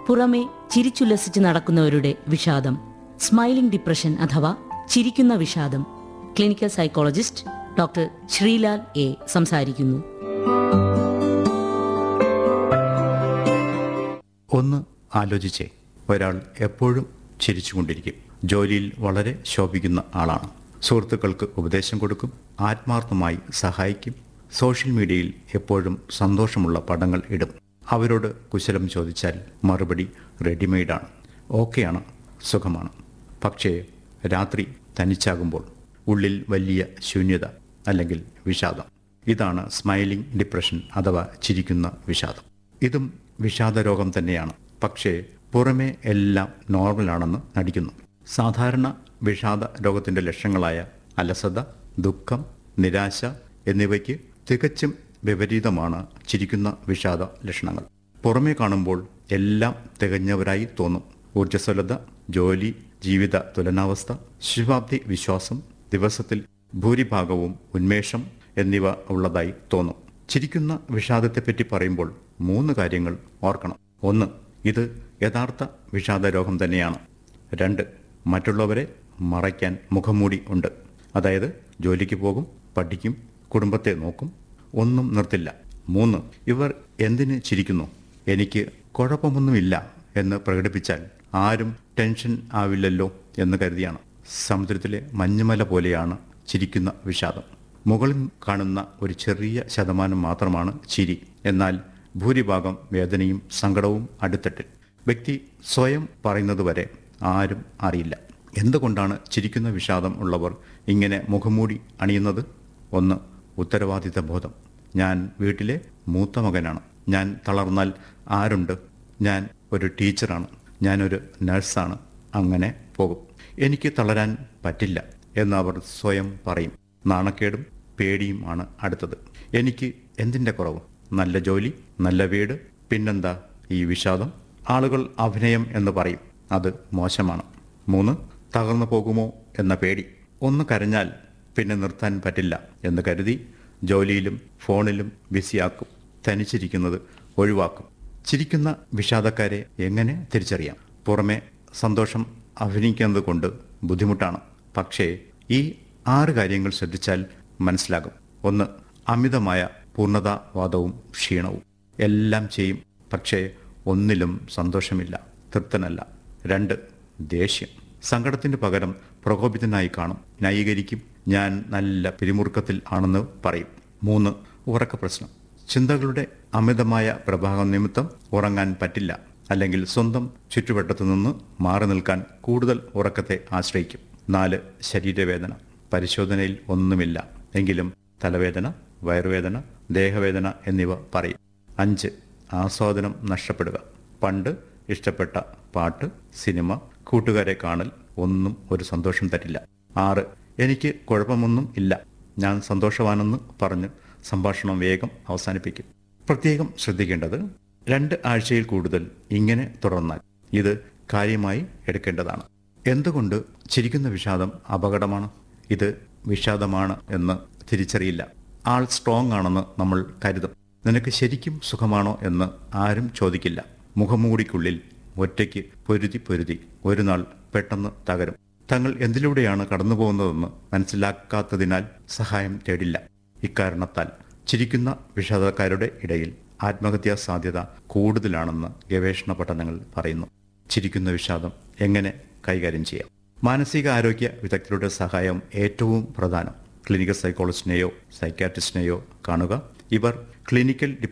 പുറമെ ചിരിച്ചുല്ലസിച്ച് നടക്കുന്നവരുടെ വിഷാദം smiling depression അഥവാ ചിരിക്കുന്ന വിഷാദം clinical psychologist doctor Sreelal A സംസാരിക്കുന്നു ഒന്ന് ആലോചിച്ചേ ഒരാൾ എപ്പോഴും ചിരിച്ചുകൊണ്ടിരിക്കും ജോലിയിൽ വളരെ ശോഭിക്കുന്ന ആളാണ് സുഹൃത്തുക്കൾക്ക് ഉപദേശം കൊടുക്കും ആത്മാർത്ഥമായി സഹായിക്കും സോഷ്യൽ മീഡിയയിൽ എപ്പോഴും സന്തോഷമുള്ള പടങ്ങൾ ഇടും അവരോട് കുശലം ചോദിച്ചാൽ മറുപടി റെഡിമെയ്ഡാണ് ഓക്കെയാണ് സുഖമാണ് പക്ഷേ രാത്രി തനിച്ചാകുമ്പോൾ ഉള്ളിൽ വലിയ ശൂന്യത അല്ലെങ്കിൽ വിഷാദം ഇതാണ് സ്മൈലിംഗ് ഡിപ്രഷൻ അഥവാ ചിരിക്കുന്ന വിഷാദം ഇതും വിഷാദ രോഗം തന്നെയാണ് പക്ഷേ പുറമേ എല്ലാം നോർമലാണെന്ന് നടിക്കുന്നു സാധാരണ വിഷാദ രോഗത്തിന്റെ ലക്ഷണങ്ങളായ അലസത ദുഃഖം നിരാശ എന്നിവയ്ക്ക് തികച്ചും വിപരീതമാണ് ചിരിക്കുന്ന വിഷാദ ലക്ഷണങ്ങൾ പുറമേ കാണുമ്പോൾ എല്ലാം തികഞ്ഞവരായി തോന്നും ഊർജ്ജസ്വലത ജോലി ജീവിത തുലനാവസ്ഥ ശുഭാപ്തി വിശ്വാസം ദിവസത്തിൽ ഭൂരിഭാഗവും ഉന്മേഷം എന്നിവ ഉള്ളതായി തോന്നും ചിരിക്കുന്ന വിഷാദത്തെപ്പറ്റി പറയുമ്പോൾ മൂന്ന് കാര്യങ്ങൾ ഓർക്കണം ഒന്ന് ഇത് യഥാർത്ഥ വിഷാദ രോഗം തന്നെയാണ് രണ്ട് മറ്റുള്ളവരെ മറയ്ക്കാൻ മുഖംമൂടി ഉണ്ട് അതായത് ജോലിക്ക് പോകും പഠിക്കും കുടുംബത്തെ നോക്കും ഒന്നും നിർത്തില്ല മൂന്ന് ഇവർ എന്തിന് ചിരിക്കുന്നു എനിക്ക് കുഴപ്പമൊന്നുമില്ല എന്ന് പ്രകടിപ്പിച്ചാൽ ആരും ടെൻഷൻ ആവില്ലല്ലോ എന്ന് കരുതിയാണ് സമുദ്രത്തിലെ മഞ്ഞുമല പോലെയാണ് ചിരിക്കുന്ന വിഷാദം മുകളിൽ കാണുന്ന ഒരു ചെറിയ ശതമാനം മാത്രമാണ് ചിരി എന്നാൽ ഭൂരിഭാഗം വേദനയും സങ്കടവും അടുത്തട്ടിൽ വ്യക്തി സ്വയം പറയുന്നതുവരെ ആരും അറിയില്ല എന്തുകൊണ്ടാണ് ചിരിക്കുന്ന വിഷാദം ഉള്ളവർ ഇങ്ങനെ മുഖംമൂടി അണിയുന്നത് ഒന്ന് ഉത്തരവാദിത്ത ബോധം ഞാൻ വീട്ടിലെ മൂത്ത മകനാണ് ഞാൻ തളർന്നാൽ ആരുണ്ട് ഞാൻ ഒരു ടീച്ചറാണ് ഞാനൊരു നഴ്സാണ് അങ്ങനെ പോകും എനിക്ക് തളരാൻ പറ്റില്ല എന്ന് അവർ സ്വയം പറയും നാണക്കേടും പേടിയും ആണ് അടുത്തത് എനിക്ക് എന്തിൻ്റെ കുറവ് നല്ല ജോലി നല്ല വീട് പിന്നെന്താ ഈ വിഷാദം ആളുകൾ അഭിനയം എന്ന് പറയും അത് മോശമാണ് മൂന്ന് തകർന്നു പോകുമോ എന്ന പേടി ഒന്ന് കരഞ്ഞാൽ പിന്നെ നിർത്താൻ പറ്റില്ല എന്ന് കരുതി ജോലിയിലും ഫോണിലും ബിസിയാക്കും തനിച്ചിരിക്കുന്നത് ഒഴിവാക്കും ചിരിക്കുന്ന വിഷാദക്കാരെ എങ്ങനെ തിരിച്ചറിയാം പുറമെ സന്തോഷം അഭിനയിക്കുന്നത് കൊണ്ട് ബുദ്ധിമുട്ടാണ് പക്ഷേ ഈ ആറ് കാര്യങ്ങൾ ശ്രദ്ധിച്ചാൽ മനസ്സിലാകും ഒന്ന് അമിതമായ പൂർണ്ണതാവാദവും ക്ഷീണവും എല്ലാം ചെയ്യും പക്ഷേ ഒന്നിലും സന്തോഷമില്ല തൃപ്തനല്ല രണ്ട് ദേഷ്യം സങ്കടത്തിന് പകരം പ്രകോപിതനായി കാണും ന്യായീകരിക്കും ഞാൻ നല്ല പിരിമുറുക്കത്തിൽ ആണെന്ന് പറയും മൂന്ന് ഉറക്ക പ്രശ്നം ചിന്തകളുടെ അമിതമായ പ്രഭാവം നിമിത്തം ഉറങ്ങാൻ പറ്റില്ല അല്ലെങ്കിൽ സ്വന്തം ചുറ്റുവട്ടത്തു നിന്ന് മാറി നിൽക്കാൻ കൂടുതൽ ഉറക്കത്തെ ആശ്രയിക്കും നാല് ശരീരവേദന പരിശോധനയിൽ ഒന്നുമില്ല എങ്കിലും തലവേദന വയറുവേദന ദേഹവേദന എന്നിവ പറയും അഞ്ച് ആസ്വാദനം നഷ്ടപ്പെടുക പണ്ട് ഇഷ്ടപ്പെട്ട പാട്ട് സിനിമ കൂട്ടുകാരെ കാണൽ ഒന്നും ഒരു സന്തോഷം തരില്ല ആറ് എനിക്ക് കുഴപ്പമൊന്നും ഇല്ല ഞാൻ സന്തോഷവാനെന്ന് പറഞ്ഞ് സംഭാഷണം വേഗം അവസാനിപ്പിക്കും പ്രത്യേകം ശ്രദ്ധിക്കേണ്ടത് രണ്ട് ആഴ്ചയിൽ കൂടുതൽ ഇങ്ങനെ തുടർന്നാൽ ഇത് കാര്യമായി എടുക്കേണ്ടതാണ് എന്തുകൊണ്ട് ചിരിക്കുന്ന വിഷാദം അപകടമാണ് ഇത് വിഷാദമാണ് എന്ന് തിരിച്ചറിയില്ല ആൾ സ്ട്രോങ് ആണെന്ന് നമ്മൾ കരുതും നിനക്ക് ശരിക്കും സുഖമാണോ എന്ന് ആരും ചോദിക്കില്ല മുഖംമൂടിക്കുള്ളിൽ ഒറ്റയ്ക്ക് പൊരുതി പൊരുതി ഒരു നാൾ പെട്ടെന്ന് തകരും തങ്ങൾ എന്തിലൂടെയാണ് കടന്നുപോകുന്നതെന്ന് മനസ്സിലാക്കാത്തതിനാൽ സഹായം തേടില്ല ഇക്കാരണത്താൽ ചിരിക്കുന്ന വിഷാദക്കാരുടെ ഇടയിൽ ആത്മഹത്യാ സാധ്യത കൂടുതലാണെന്ന് ഗവേഷണ പഠനങ്ങൾ പറയുന്നു ചിരിക്കുന്ന വിഷാദം എങ്ങനെ കൈകാര്യം ചെയ്യാം മാനസിക ആരോഗ്യ വിദഗ്ധരുടെ സഹായം ഏറ്റവും പ്രധാനം ക്ലിനിക്കൽ സൈക്കോളജിസ്റ്റിനെയോ സൈക്കാട്രിസ്റ്റിനെയോ കാണുക ഇവർ ക്ലിനിക്കൽ